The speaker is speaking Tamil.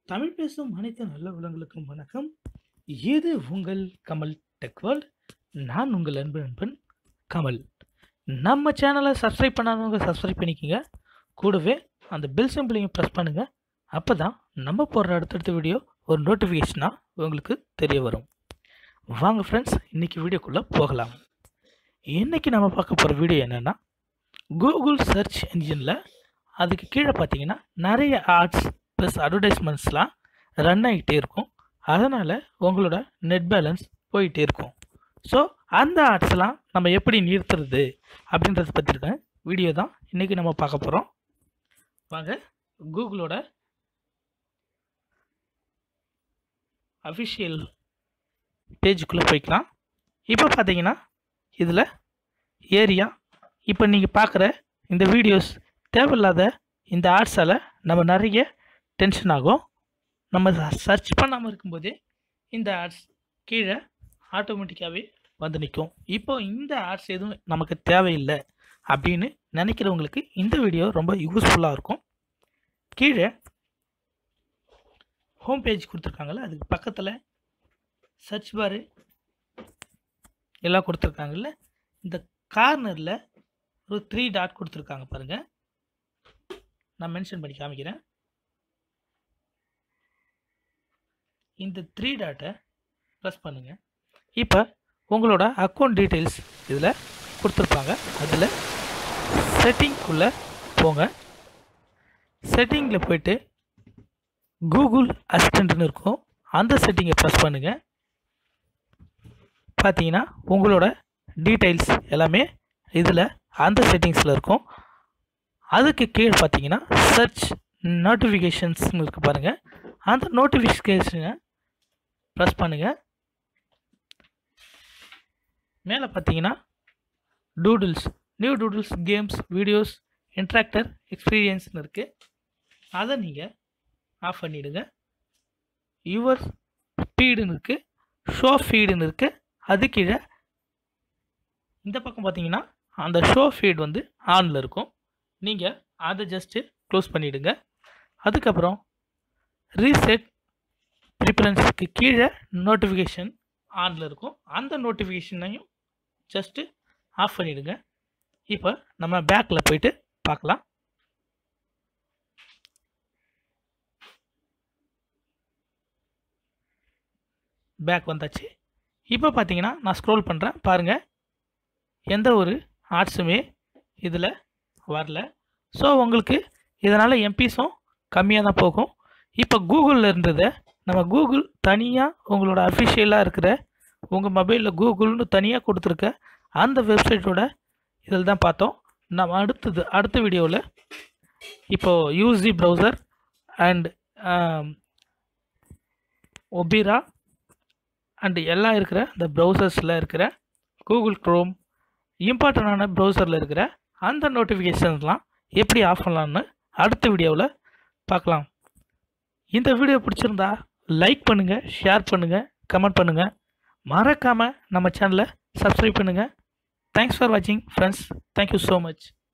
தமிழ் பேசும் அனைத்து நல்ல உள்ளங்களுக்கும் வணக்கம் இது உங்கள் கமல் டெக் வேர்ல்ட் நான் உங்கள் அன்பு நண்பன் கமல் நம்ம சேனலை சப்ஸ்கிரைப் பண்ணாதவங்க சப்ஸ்கிரைப் பண்ணிக்கோங்க கூடவே அந்த பெல் சிம்பிளையும் ப்ரெஸ் பண்ணுங்கள் அப்போ தான் நம்ம போடுற அடுத்தடுத்த வீடியோ ஒரு நோட்டிஃபிகேஷனாக உங்களுக்கு தெரிய வரும் வாங்க ஃப்ரெண்ட்ஸ் இன்றைக்கி வீடியோக்குள்ளே போகலாம் இன்றைக்கி நம்ம பார்க்க போகிற வீடியோ என்னென்னா கூகுள் சர்ச் என்ஜினில் அதுக்கு கீழே பார்த்தீங்கன்னா நிறைய ஆட்ஸ் ப்ளஸ் அட்வர்டைஸ்மெண்ட்ஸ்லாம் ரன் ஆகிட்டே இருக்கும் அதனால் உங்களோட நெட் பேலன்ஸ் போயிட்டே இருக்கும் ஸோ அந்த ஆட்ஸ்லாம் நம்ம எப்படி நிறுத்துறது அப்படின்றத பற்றிருக்க வீடியோ தான் இன்றைக்கி நம்ம பார்க்க போகிறோம் வாங்க கூகுளோட அஃபிஷியல் பேஜுக்குள்ளே போய்க்கலாம் இப்போ பார்த்தீங்கன்னா இதில் ஏரியா இப்போ நீங்கள் பார்க்குற இந்த வீடியோஸ் தேவையில்லாத இந்த ஆட்ஸால் நம்ம நிறைய டென்ஷன் ஆகும் நம்ம சர்ச் பண்ணாமல் இருக்கும்போதே இந்த ஆட்ஸ் கீழே ஆட்டோமேட்டிக்காகவே வந்து நிற்கும் இப்போ இந்த ஆட்ஸ் எதுவும் நமக்கு தேவையில்லை அப்படின்னு நினைக்கிறவங்களுக்கு இந்த வீடியோ ரொம்ப யூஸ்ஃபுல்லாக இருக்கும் கீழே ஹோம் பேஜ் கொடுத்துருக்காங்கல்ல அதுக்கு பக்கத்தில் சர்ச் பாரு எல்லாம் கொடுத்துருக்காங்கல்ல இந்த கார்னரில் ஒரு த்ரீ டாட் கொடுத்துருக்காங்க பாருங்கள் நான் மென்ஷன் பண்ணி காமிக்கிறேன் இந்த த்ரீ டாட்டை ப்ரெஸ் பண்ணுங்கள் இப்போ உங்களோட அக்கௌண்ட் டீட்டெயில்ஸ் இதில் கொடுத்துருப்பாங்க அதில் செட்டிங்குள்ளே போங்க செட்டிங்கில் போயிட்டு கூகுள் அசிஸ்டண்ட்னு இருக்கும் அந்த செட்டிங்கை ப்ரெஸ் பண்ணுங்கள் பார்த்தீங்கன்னா உங்களோட டீட்டெயில்ஸ் எல்லாமே இதில் அந்த செட்டிங்ஸில் இருக்கும் அதுக்கு கீழே பார்த்தீங்கன்னா சர்ச் நோட்டிஃபிகேஷன்ஸ்னு இருக்குது பாருங்கள் அந்த நோட்டிஃபிகேஷனை ப்ரெஸ் பண்ணுங்கள் மேலே பார்த்தீங்கன்னா doodles new doodles games videos interactive எக்ஸ்பீரியன்ஸ்னு இருக்குது அதை நீங்கள் ஆஃப் பண்ணிவிடுங்க யுவர் ஸ்பீடுன்னு இருக்குது ஷோ ஃபீடுன்னு இருக்குது அது கீழே இந்த பக்கம் பார்த்தீங்கன்னா அந்த ஷோ ஃபீட் வந்து ஆனில் இருக்கும் நீங்கள் அதை ஜஸ்ட்டு க்ளோஸ் பண்ணிவிடுங்க அதுக்கப்புறம் ரீசெட் ப்ரிஃபரன்ஸுக்கு கீழே நோட்டிஃபிகேஷன் ஆனில் இருக்கும் அந்த நோட்டிஃபிகேஷனையும் ஜஸ்ட்டு ஆஃப் பண்ணிவிடுங்க இப்போ நம்ம பேக்கில் போயிட்டு பார்க்கலாம் பேக் வந்தாச்சு இப்போ பார்த்தீங்கன்னா நான் ஸ்க்ரோல் பண்ணுறேன் பாருங்கள் எந்த ஒரு ஆர்ட்ஸுமே இதில் வரல ஸோ உங்களுக்கு இதனால் எம்பிஸும் கம்மியாக தான் போகும் இப்போ கூகுளில் இருந்ததை நம்ம கூகுள் தனியாக உங்களோட அஃபிஷியலாக இருக்கிற உங்கள் மொபைலில் கூகுள்னு தனியாக கொடுத்துருக்க அந்த வெப்சைட்டோட இதில் தான் பார்த்தோம் நம்ம அடுத்தது அடுத்த வீடியோவில் இப்போது UC browser and Opera and எல்லாம் இருக்கிற இந்த ப்ரௌசர்ஸில் இருக்கிற கூகுள் க்ரோம் இம்பார்ட்டண்டான ப்ரௌசரில் இருக்கிற அந்த நோட்டிஃபிகேஷன்ஸ்லாம் எப்படி ஆஃப் பண்ணலான்னு அடுத்த வீடியோவில் பார்க்கலாம் இந்த வீடியோ பிடிச்சிருந்தா லைக் பண்ணுங்கள் ஷேர் பண்ணுங்கள் கமெண்ட் பண்ணுங்கள் மறக்காமல் நம்ம சேனலை சப்ஸ்கிரைப் பண்ணுங்கள் தேங்க்ஸ் ஃபார் வாட்சிங் ஃப்ரெண்ட்ஸ் தேங்க்யூ ஸோ மச்